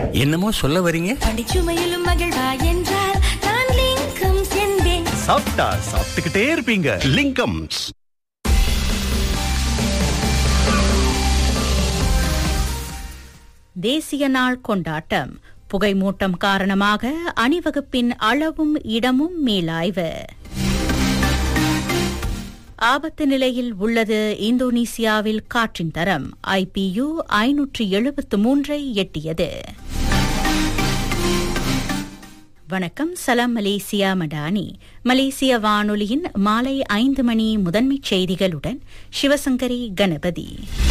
என்னமோ சொல்ல வரீங்க பணிச்சுமையிலும் மகிழ்வா என்றால் நான் லிங்கம் என்பேன் சாப்பிட்டா சாப்பிட்டுக்கிட்டே இருப்பீங்க லிங்கம்ஸ் தேசிய நாள் கொண்டாட்டம் புகைமூட்டம் காரணமாக அணிவகுப்பின் அளவும் இடமும் மீளாய்வு ஆபத்து நிலையில் உள்ளது இந்தோனேசியாவில் காற்றின் தரம் ஐபியு ஐநூற்று எழுபத்து மூன்றை எட்டியது வணக்கம் சலாம் மலேசியா மடானி மலேசிய வானொலியின் மாலை ஐந்து மணி முதன்மைச் செய்திகளுடன் சிவசங்கரி கணபதி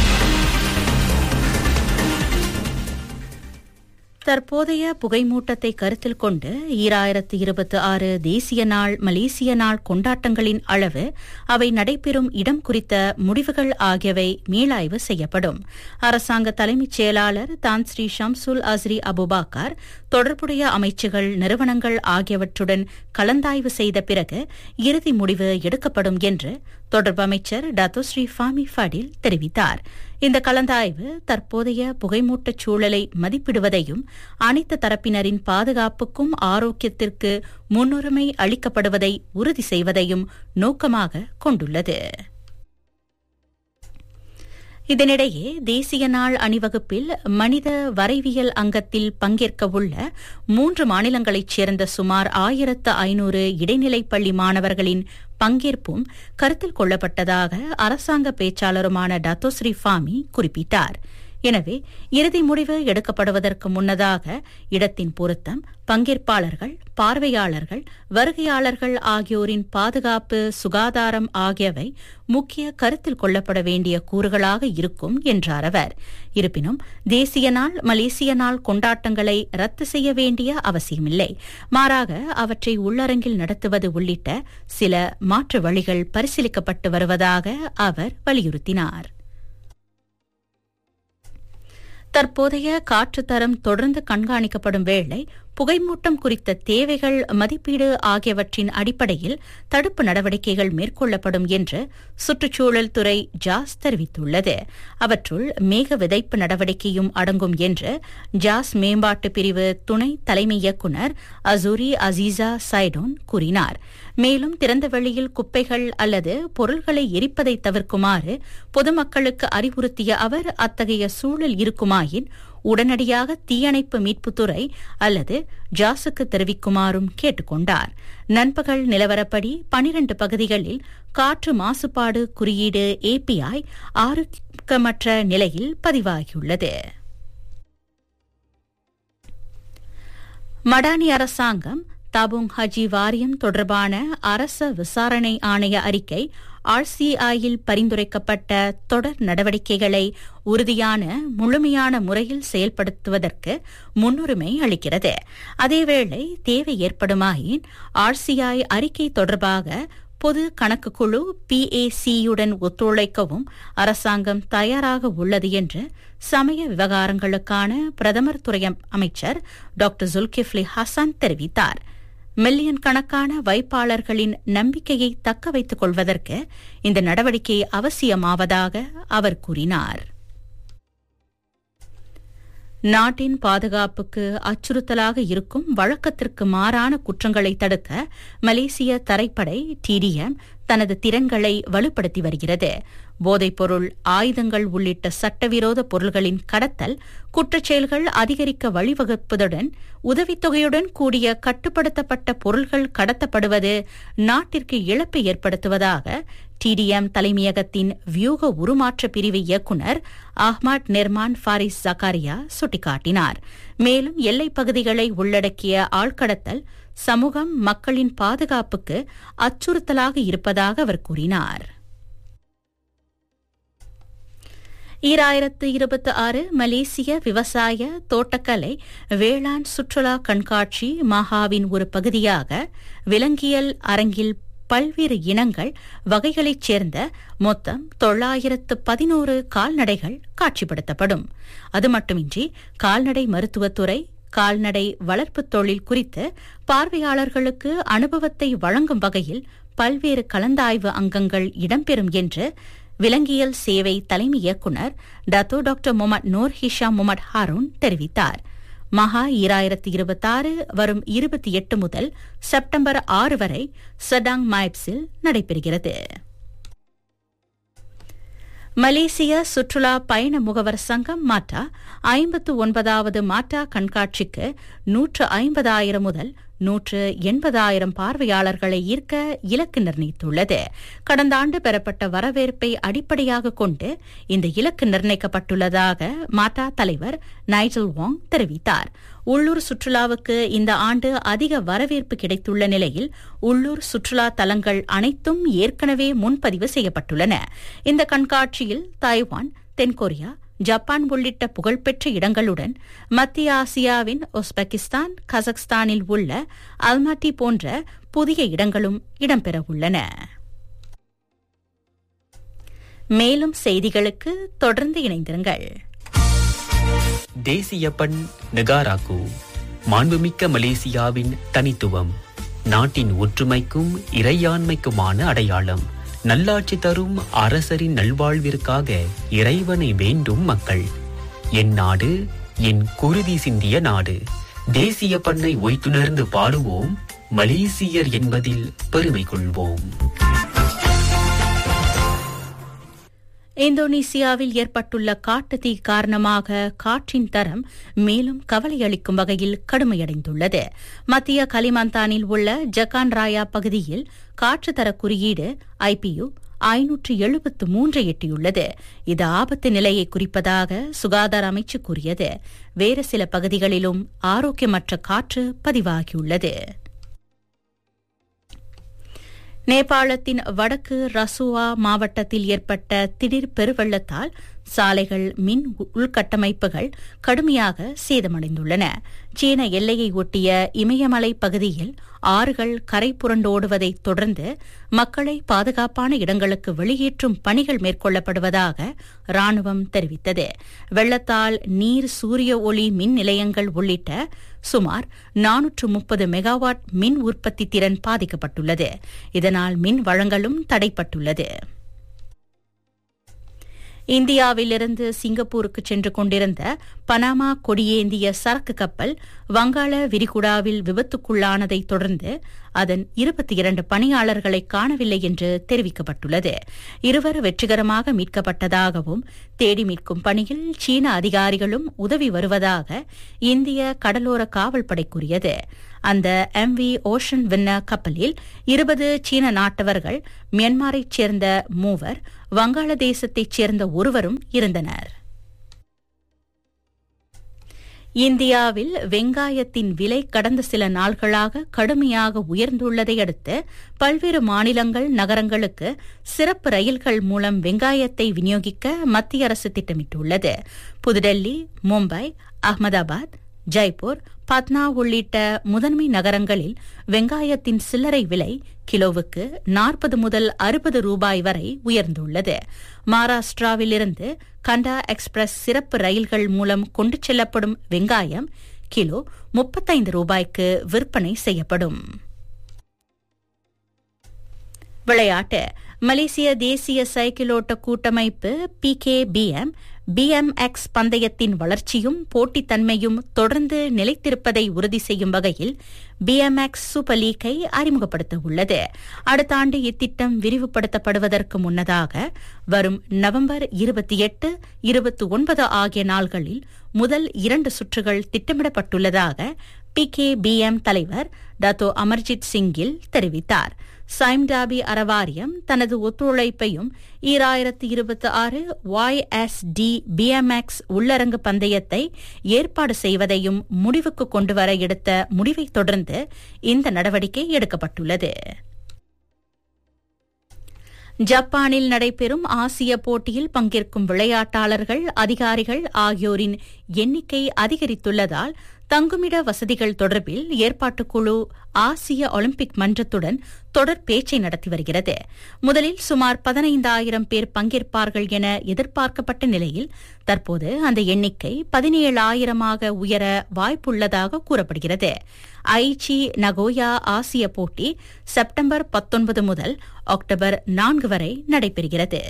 தற்போதைய புகைமூட்டத்தை கருத்தில் கொண்டு ஈராயிரத்து இருபத்தி ஆறு தேசிய நாள் மலேசிய நாள் கொண்டாட்டங்களின் அளவு அவை நடைபெறும் இடம் குறித்த முடிவுகள் ஆகியவை மீளாய்வு செய்யப்படும் அரசாங்க தலைமைச் செயலாளர் தான் ஸ்ரீ ஷம்சுல் அஸ்ரி அபுபாக்கார் தொடர்புடைய அமைச்சுகள் நிறுவனங்கள் ஆகியவற்றுடன் கலந்தாய்வு செய்த பிறகு இறுதி முடிவு எடுக்கப்படும் என்று தொடர்பு அமைச்சர் டத்தோஸ்ரீ ஃபாமி ஃபடில் தெரிவித்தார் இந்த கலந்தாய்வு தற்போதைய புகைமூட்டச் சூழலை மதிப்பிடுவதையும் அனைத்து தரப்பினரின் பாதுகாப்புக்கும் ஆரோக்கியத்திற்கு முன்னுரிமை அளிக்கப்படுவதை உறுதி செய்வதையும் நோக்கமாக கொண்டுள்ளது இதனிடையே தேசிய நாள் அணிவகுப்பில் மனித வரைவியல் அங்கத்தில் பங்கேற்க உள்ள மூன்று மாநிலங்களைச் சேர்ந்த சுமார் ஆயிரத்து ஐநூறு இடைநிலைப் பள்ளி மாணவர்களின் பங்கேற்பும் கருத்தில் கொள்ளப்பட்டதாக அரசாங்க பேச்சாளருமான டத்தோஸ்ரீ ஃபாமி குறிப்பிட்டார் எனவே இறுதி முடிவு எடுக்கப்படுவதற்கு முன்னதாக இடத்தின் பொருத்தம் பங்கேற்பாளர்கள் பார்வையாளர்கள் வருகையாளர்கள் ஆகியோரின் பாதுகாப்பு சுகாதாரம் ஆகியவை முக்கிய கருத்தில் கொள்ளப்பட வேண்டிய கூறுகளாக இருக்கும் என்றார் அவர் இருப்பினும் தேசிய நாள் மலேசிய நாள் கொண்டாட்டங்களை ரத்து செய்ய வேண்டிய அவசியமில்லை மாறாக அவற்றை உள்ளரங்கில் நடத்துவது உள்ளிட்ட சில மாற்று வழிகள் பரிசீலிக்கப்பட்டு வருவதாக அவர் வலியுறுத்தினார் தற்போதைய காற்று தரம் தொடர்ந்து கண்காணிக்கப்படும் வேளை புகைமூட்டம் குறித்த தேவைகள் மதிப்பீடு ஆகியவற்றின் அடிப்படையில் தடுப்பு நடவடிக்கைகள் மேற்கொள்ளப்படும் என்று சுற்றுச்சூழல் துறை ஜாஸ் தெரிவித்துள்ளது அவற்றுள் மேக விதைப்பு நடவடிக்கையும் அடங்கும் என்று ஜாஸ் மேம்பாட்டு பிரிவு துணை தலைமை இயக்குநர் அசூரி அசீசா சைடோன் கூறினார் மேலும் திறந்த வெளியில் குப்பைகள் அல்லது பொருள்களை எரிப்பதை தவிர்க்குமாறு பொதுமக்களுக்கு அறிவுறுத்திய அவர் அத்தகைய சூழல் இருக்குமாயின் உடனடியாக தீயணைப்பு மீட்புத்துறை அல்லது ஜாஸுக்கு தெரிவிக்குமாறும் கேட்டுக்கொண்டார் நண்பகல் நிலவரப்படி பனிரண்டு பகுதிகளில் காற்று மாசுபாடு குறியீடு ஏபிஐ ஆரோக்கியமற்ற நிலையில் பதிவாகியுள்ளது மடானி அரசாங்கம் தபுங் ஹஜி வாரியம் தொடர்பான அரச விசாரணை ஆணைய அறிக்கை ஆர்சிஐயில் பரிந்துரைக்கப்பட்ட தொடர் நடவடிக்கைகளை உறுதியான முழுமையான முறையில் செயல்படுத்துவதற்கு முன்னுரிமை அளிக்கிறது அதேவேளை தேவை ஏற்படுமாயின் ஆர்சிஐ அறிக்கை தொடர்பாக பொது கணக்கு குழு பிஏசியுடன் ஒத்துழைக்கவும் அரசாங்கம் தயாராக உள்ளது என்று சமய விவகாரங்களுக்கான பிரதமர் துறை அமைச்சர் டாக்டர் ஜுல்கிஃப்லி ஹசான் தெரிவித்தார் மில்லியன் கணக்கான வைப்பாளர்களின் நம்பிக்கையை தக்க வைத்துக் கொள்வதற்கு இந்த நடவடிக்கை அவசியமாவதாக அவர் கூறினார் நாட்டின் பாதுகாப்புக்கு அச்சுறுத்தலாக இருக்கும் வழக்கத்திற்கு மாறான குற்றங்களை தடுக்க மலேசிய தரைப்படை டிடிஎம் தனது திறன்களை வலுப்படுத்தி வருகிறது போதைப்பொருள் ஆயுதங்கள் உள்ளிட்ட சட்டவிரோத பொருள்களின் கடத்தல் குற்றச்செயல்கள் அதிகரிக்க வழிவகுப்பதுடன் உதவித்தொகையுடன் கூடிய கட்டுப்படுத்தப்பட்ட பொருள்கள் கடத்தப்படுவது நாட்டிற்கு இழப்பை ஏற்படுத்துவதாக டிடிஎம் தலைமையகத்தின் வியூக உருமாற்ற பிரிவு இயக்குநர் அஹ்மத் நிர்மான் ஃபாரிஸ் ஜக்காரியா சுட்டிக்காட்டினார் மேலும் எல்லைப் பகுதிகளை உள்ளடக்கிய ஆழ்கடத்தல் சமூகம் மக்களின் பாதுகாப்புக்கு அச்சுறுத்தலாக இருப்பதாக அவர் கூறினார் ஈராயிரத்து இருபத்தி ஆறு மலேசிய விவசாய தோட்டக்கலை வேளாண் சுற்றுலா கண்காட்சி மகாவின் ஒரு பகுதியாக விலங்கியல் அரங்கில் பல்வேறு இனங்கள் வகைகளைச் சேர்ந்த மொத்தம் தொள்ளாயிரத்து பதினோரு கால்நடைகள் காட்சிப்படுத்தப்படும் அது மட்டுமின்றி கால்நடை மருத்துவத்துறை கால்நடை வளர்ப்புத் தொழில் குறித்து பார்வையாளர்களுக்கு அனுபவத்தை வழங்கும் வகையில் பல்வேறு கலந்தாய்வு அங்கங்கள் இடம்பெறும் என்று விலங்கியல் சேவை தலைமை இயக்குநர் Dato doctor Mohamed Noor Hisham Mohamed Harun தெரிவித்தார் மகா ஈராயிரத்தி இருபத்தாறு வரும் இருபத்தி எட்டு முதல் செப்டம்பர் ஆறு வரை சடாங் மைப்ஸில் நடைபெறுகிறது மலேசிய சுற்றுலா பயண முகவர் சங்கம் மாட்டா ஐம்பத்து ஒன்பதாவது மாட்டா கண்காட்சிக்கு நூற்று ஐம்பதாயிரம் முதல் நூற்று எண்பதாயிரம் பார்வையாளர்களை ஈர்க்க இலக்கு நிர்ணயித்துள்ளது கடந்த ஆண்டு பெறப்பட்ட வரவேற்பை அடிப்படையாக கொண்டு இந்த இலக்கு நிர்ணயிக்கப்பட்டுள்ளதாக மாட்டா தலைவர் நைஜல் வாங் தெரிவித்தார் உள்ளூர் சுற்றுலாவுக்கு இந்த ஆண்டு அதிக வரவேற்பு கிடைத்துள்ள நிலையில் உள்ளூர் சுற்றுலா தலங்கள் அனைத்தும் ஏற்கனவே முன்பதிவு செய்யப்பட்டுள்ளன இந்த கண்காட்சியில் தாய்வான் தென்கொரியா ஜப்பான் உள்ளிட்ட புகழ்பெற்ற இடங்களுடன் மத்திய ஆசியாவின் உஸ்பெகிஸ்தான் கசக்ஸ்தானில் உள்ள அல்மாட்டி போன்ற புதிய இடங்களும் இடம்பெறவுள்ளன மேலும் செய்திகளுக்கு தொடர்ந்து இணைந்திருங்கள் தேசிய பண் நெகாராக்கு மாண்புமிக்க மலேசியாவின் தனித்துவம் நாட்டின் ஒற்றுமைக்கும் இறையாண்மைக்குமான அடையாளம் நல்லாட்சி தரும் அரசரின் நல்வாழ்விற்காக இறைவனை வேண்டும் மக்கள் என் நாடு என் குருதி சிந்திய நாடு தேசிய பண்ணை ஒய்த்துணர்ந்து பாடுவோம் மலேசியர் என்பதில் பெருமை கொள்வோம் இந்தோனேசியாவில் ஏற்பட்டுள்ள காட்டுத்தீ காரணமாக காற்றின் தரம் மேலும் கவலையளிக்கும் வகையில் கடுமையடைந்துள்ளது மத்திய கலிமந்தானில் உள்ள ஜக்கான் ராயா பகுதியில் காற்று தர குறியீடு ஐபியு ஐநூற்று எழுபத்து மூன்று எட்டியுள்ளது இது ஆபத்து நிலையை குறிப்பதாக சுகாதார அமைச்சு கூறியது வேறு சில பகுதிகளிலும் ஆரோக்கியமற்ற காற்று பதிவாகியுள்ளது நேபாளத்தின் வடக்கு ரசுவா மாவட்டத்தில் ஏற்பட்ட திடீர் பெருவெள்ளத்தால் சாலைகள் மின் உள்கட்டமைப்புகள் கடுமையாக சேதமடைந்துள்ளன சீன எல்லையை ஒட்டிய இமயமலை பகுதியில் ஆறுகள் கரை புரண்டோடுவதைத் தொடர்ந்து மக்களை பாதுகாப்பான இடங்களுக்கு வெளியேற்றும் பணிகள் மேற்கொள்ளப்படுவதாக ராணுவம் தெரிவித்தது வெள்ளத்தால் நீர் சூரிய ஒளி மின் நிலையங்கள் உள்ளிட்ட சுமார் நானூற்று முப்பது மெகாவாட் மின் உற்பத்தி திறன் பாதிக்கப்பட்டுள்ளது இதனால் மின் வழங்கலும் தடைப்பட்டுள்ளது இந்தியாவிலிருந்து சிங்கப்பூருக்கு சென்று கொண்டிருந்த பனாமா கொடியேந்திய சரக்கு கப்பல் வங்காள விரிகுடாவில் விபத்துக்குள்ளானதைத் தொடர்ந்து அதன் இருபத்தி இரண்டு பணியாளர்களை காணவில்லை என்று தெரிவிக்கப்பட்டுள்ளது இருவர் வெற்றிகரமாக மீட்கப்பட்டதாகவும் தேடி மீட்கும் பணியில் சீன அதிகாரிகளும் உதவி வருவதாக இந்திய கடலோர காவல்படை கூறியது அந்த எம் வி ஓஷன் வின்னர் கப்பலில் இருபது சீன நாட்டவர்கள் மியான்மரைச் சேர்ந்த மூவர் வங்காளதேசத்தைச் சேர்ந்த ஒருவரும் இருந்தனர் இந்தியாவில் வெங்காயத்தின் விலை கடந்த சில நாள்களாக கடுமையாக உயர்ந்துள்ளதை அடுத்து பல்வேறு மாநிலங்கள் நகரங்களுக்கு சிறப்பு ரயில்கள் மூலம் வெங்காயத்தை விநியோகிக்க மத்திய அரசு திட்டமிட்டுள்ளது புதுடெல்லி மும்பை அகமதாபாத் ஜெய்ப்பூர் பட்னா உள்ளிட்ட முதன்மை நகரங்களில் வெங்காயத்தின் சில்லறை விலை கிலோவுக்கு நாற்பது முதல் அறுபது ரூபாய் வரை உயர்ந்துள்ளது மகாராஷ்டிராவிலிருந்து கண்டா எக்ஸ்பிரஸ் சிறப்பு ரயில்கள் மூலம் கொண்டு செல்லப்படும் வெங்காயம் கிலோ முப்பத்தைந்து ரூபாய்க்கு விற்பனை செய்யப்படும் விளையாட்டு மலேசிய தேசிய சைக்கிளோட்ட கூட்டமைப்பு பி கே பிஎம் பிஎம்எக்ஸ் பந்தயத்தின் வளர்ச்சியும் போட்டித்தன்மையும் தொடர்ந்து நிலைத்திருப்பதை உறுதி செய்யும் வகையில் பிஎம்எக்ஸ் சூப்பர் லீக்கை அறிமுகப்படுத்த உள்ளது அடுத்த ஆண்டு இத்திட்டம் விரிவுபடுத்தப்படுவதற்கு முன்னதாக வரும் நவம்பர் இருபத்தி எட்டு இருபத்தி ஒன்பது ஆகிய நாள்களில் முதல் இரண்டு சுற்றுகள் திட்டமிடப்பட்டுள்ளதாக பி கே பிஎம் தலைவர் டத்தோ அமர்ஜித் சிங்கில் தெரிவித்தார் சைம்டாபி அறவாரியம் தனது ஒத்துழைப்பையும் ஈராயிரத்து இருபத்தி ஆறு ஒய் எஸ் டி பிஎம்எக்ஸ் உள்ளரங்கு பந்தயத்தை ஏற்பாடு செய்வதையும் முடிவுக்கு கொண்டுவர எடுத்த முடிவைத் தொடர்ந்து இந்த நடவடிக்கை எடுக்கப்பட்டுள்ளது ஜப்பானில் நடைபெறும் ஆசிய போட்டியில் பங்கேற்கும் விளையாட்டாளர்கள் அதிகாரிகள் ஆகியோரின் எண்ணிக்கை அதிகரித்துள்ளதால் தங்குமிட வசதிகள் தொடர்பில் ஏற்பாட்டுக்குழு ஆசிய ஒலிம்பிக் மன்றத்துடன் தொடர் பேச்சை நடத்தி வருகிறது முதலில் சுமார் பதினைந்தாயிரம் பேர் பங்கேற்பார்கள் என எதிர்பார்க்கப்பட்ட நிலையில் தற்போது அந்த எண்ணிக்கை பதினேழாயிரமாக உயர வாய்ப்புள்ளதாக கூறப்படுகிறது ஐச்சி நகோயா ஆசிய போட்டி செப்டம்பர் பத்தொன்பது முதல் அக்டோபர் நான்கு வரை நடைபெறுகிறது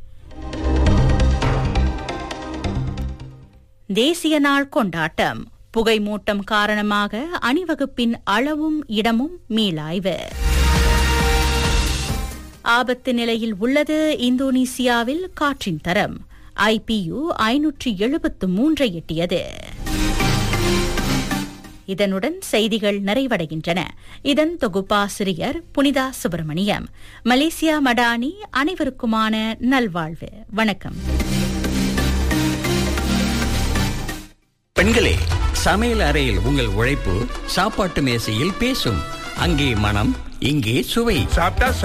தேசிய நாள் கொண்டாட்டம் புகை மூட்டம் காரணமாக அணிவகுப்பின் அளவும் இடமும் மீளாய்வு ஆபத்து நிலையில் உள்ளது இந்தோனேசியாவில் காற்றின் தரம் ஐபியு ஐநூற்றி எழுபத்து மூன்றை எட்டியது இதனுடன் செய்திகள் நிறைவடைகின்றன இதன் தொகுப்பாசிரியர் புனிதா சுப்பிரமணியம் மலேசியா மடானி அனைவருக்குமான நல்வாழ்வு வணக்கம் பெண்களே சமையல் அறையில் உங்கள் உழைப்பு சாப்பாட்டு மேசையில் பேசும் அங்கே மனம் இங்கே சுவை சாப்பிட்டா